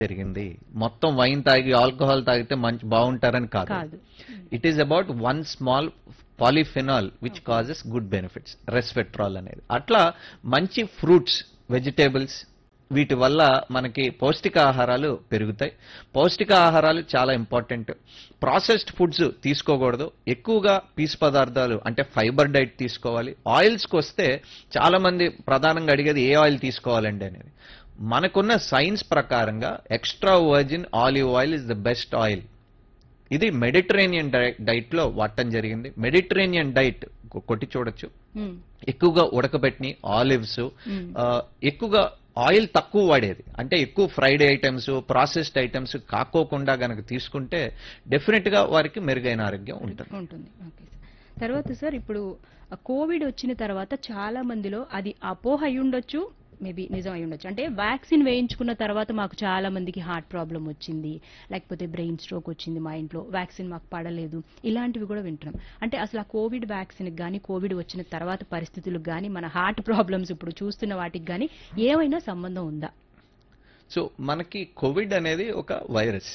జరిగింది మొత్తం వైన్ తాగి ఆల్కహాల్ తాగితే మంచి బాగుంటారని కాదు కాదు it is about one small polyphenol which causes good benefits resveratrol అనేది అట్లా మంచి ఫ్రూట్స్ వెజిటేబుల్స్ వీటి వల్ల మనకి పౌష్టికాహారాలు పెరుగుతాయి పౌష్టికాహారాలు చాలా ఇంపార్టెంట్ ప్రాసెస్డ్ ఫుడ్స్ తీసుకోకూడదు ఎక్కువగా పీసు పదార్థాలు అంటే ఫైబర్ డైట్ తీసుకోవాలి ఆయిల్స్కి వస్తే చాలా మంది ప్రధానంగా అడిగేది ఏ ఆయిల్ తీసుకోవాలండి అనేది మనకున్న సైన్స్ ప్రకారంగా extra virgin olive oil is the best oil ఇది మెడిటరేనియన్ డైట్ లో వాడటం జరిగింది మెడిటరేనియన్ డైట్ కొట్టి చూడొచ్చు మ్మ్. ఎక్కువగా ఉడకబెట్టిన ఆలివ్స్ మ్మ్. ఎక్కువగా ఆయిల్ తక్కువ వాడేది అంటే ఎక్కువ ఫ్రైడ్ ఐటమ్స్ ప్రాసెస్డ్ ఐటమ్స్ కాకోకుండా గనక తీసుకుంటే డెఫినెట్ గా వారికి మెరుగైన ఆరోగ్యం ఉంటుంది ఉంటుంది ఓకే సార్ తర్వాత సార్ ఇప్పుడు ఆ కోవిడ్ వచ్చిన తర్వాత చాలా మందిలో అది అపోహ అయి ఉండొచ్చు మేబీ నిజం అయి ఉండొచ్చు అంటే వ్యాక్సిన్ వేయించుకున్న తర్వాత మాకు చాలా మందికి హార్ట్ ప్రాబ్లం వచ్చింది లేకపోతే బ్రెయిన్ స్ట్రోక్ వచ్చింది మా ఇంట్లో వ్యాక్సిన్ మాకు పడలేదు ఇలాంటివి కూడా వింటున్నాం అంటే అసలు ఆ కోవిడ్ వ్యాక్సిన్ కానీ కోవిడ్ వచ్చిన తర్వాత పరిస్థితులకు కానీ మన హార్ట్ ప్రాబ్లమ్స్ ఇప్పుడు చూస్తున్న వాటికి కానీ ఏమైనా సంబంధం ఉందా సో మనకి కోవిడ్ అనేది ఒక వైరస్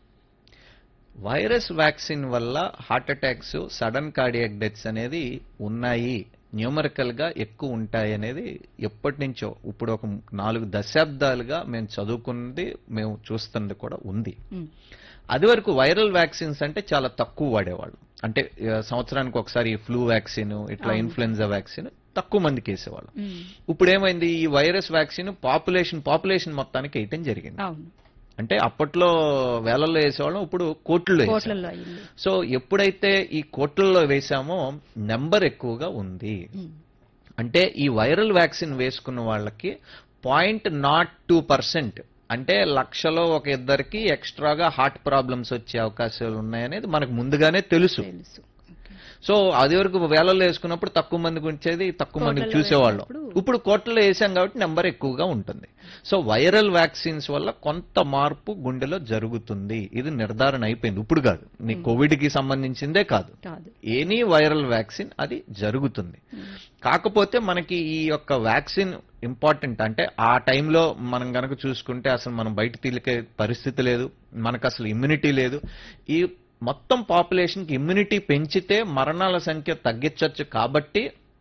వైరస్ వ్యాక్సిన్ వల్ల heart attacks sudden cardiac deaths అనేది ఉన్నాయి న్యూమరికల్ గా ఎక్కువ ఉంటాయి అనేది ఎప్పటి నుంచో ఇప్పుడు ఒక నాలుగు దశాబ్దాలుగా మేము చదువుకున్నది మేము చూస్తున్నది కూడా ఉంది మ్మ్. అది వరకు వైరల్ వ్యాక్సిన్స్ అంటే చాలా తక్కువ వాడేవాళ్ళు అంటే ఆ, సంవత్సరానికి ఒకసారి ఫ్లూ వ్యాక్సిన్ ఇట్లా అవును. ఇన్ఫ్లుయెన్జా వ్యాక్సిన్ తక్కువ మందికి వేసేవాళ్ళు మ్మ్. ఇప్పుడు ఏమైంది ఈ వైరస్ వ్యాక్సిన్ పాపులేషన్ పాపులేషన్ మొత్తానికి వేయటం జరిగింది అవును అంటే అప్పట్లో వేలల్లో వేసేవాళ్ళం ఇప్పుడు కోట్లలో వేసాం. కోట్లలో అయింది సో ఎప్పుడైతే ఈ కోట్లలో వేసామో నెంబర్ ఎక్కువగా ఉంది మ్మ్. అంటే ఈ వైరల్ వ్యాక్సిన్ వేసుకున్న వాళ్ళకి పాయింట్ నాట్ టూ పర్సెంట్ అంటే లక్షలో ఒక ఇద్దరికి ఎక్స్ట్రాగా హార్ట్ ప్రాబ్లమ్స్ వచ్చే అవకాశాలు ఉన్నాయనేది మనకు ముందుగానే తెలుసు తెలుసు ఓకే. సో అది వరకు వేలలో వేసుకున్నప్పుడు తక్కువ మందికి వచ్చేది తక్కువ మందికి కోట్లలో చూసేవాళ్ళం వేసినప్పుడు- ఇప్పుడు కోట్లలో వేసాం కాబట్టి నెంబర్ ఎక్కువగా ఉంటుంది సో వైరల్ వ్యాక్సిన్స్ వల్ల కొంత మార్పు గుండెలో జరుగుతుంది ఇది నిర్ధారణ అయిపోయింది ఇప్పుడు కాదు నీ కోవిడ్ కి సంబంధించిందే కాదు కాదు ఎనీ వైరల్ వ్యాక్సిన్ అది జరుగుతుంది కాకపోతే మనకి ఈ యొక్క వ్యాక్సిన్ ఇంపార్టెంట్ అంటే ఆ టైంలో మనం గనక చూసుకుంటే అసలు మనం బయట తీలికే పరిస్థితి లేదు మనకు అసలు ఇమ్యూనిటీ లేదు ఈ మొత్తం పాపులేషన్ కి ఇమ్యూనిటీ పెంచితే మరణాల సంఖ్య తగ్గించవచ్చు కాబట్టి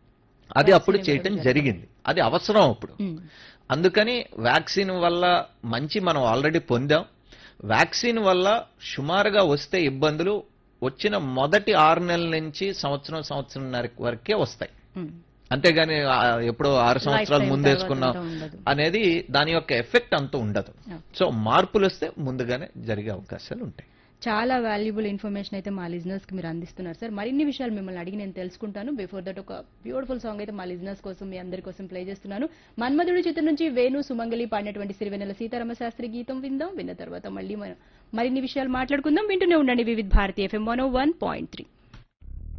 అది అప్పుడు Vaccine చేయటం ఇవ్వడం జరిగింది అది అవసరం అప్పుడు మ్మ్. అందుకని వ్యాక్సిన్ వల్ల మంచి మనం ఆల్రెడీ పొందాం వ్యాక్సిన్ వల్ల సుమారుగా వస్తే ఇబ్బందులు వచ్చిన మొదటి ఆరు నెలల నుంచి సంవత్సరం సంవత్సరంన్నర వరకే వస్తాయి మ్మ్. అంతేగాని ఆ, ఎప్పుడో ఆరు సంవత్సరాలు Lifetime ముందు తర్వాత వేసుకున్నాం అంతా ఉండదు. అనేది దాని యొక్క ఎఫెక్ట్ అంత ఉండదు Yeah. సో మార్పులు వస్తే ముందుగానే జరిగే అవకాశాలు ఉంటాయి చాలా వాల్యుబుల్ ఇన్ఫర్మేషన్ అయితే మా లిజినర్స్ కి మీరు అందిస్తున్నారు సార్ మరిన్ని విషయాలు మిమ్మల్ని అడిగి నేను తెలుసుకుంటాను బిఫోర్ దట్ ఒక బ్యూటిఫుల్ సాంగ్ అయితే మా లిజినర్స్ కోసం మీ అందరి కోసం ప్లే చేస్తున్నాను మన్మధుడి చిత్రం నుంచి వేణు సుమంగలి పాడినటువంటి సిరివెన్నెల సీతారామ శాస్త్రి గీతం విందాం విన్న తర్వాత మళ్ళీ మనం మరిన్ని విషయాలు మాట్లాడుకుందాం వింటూనే ఉండండి Vividh Bharati FM one one point three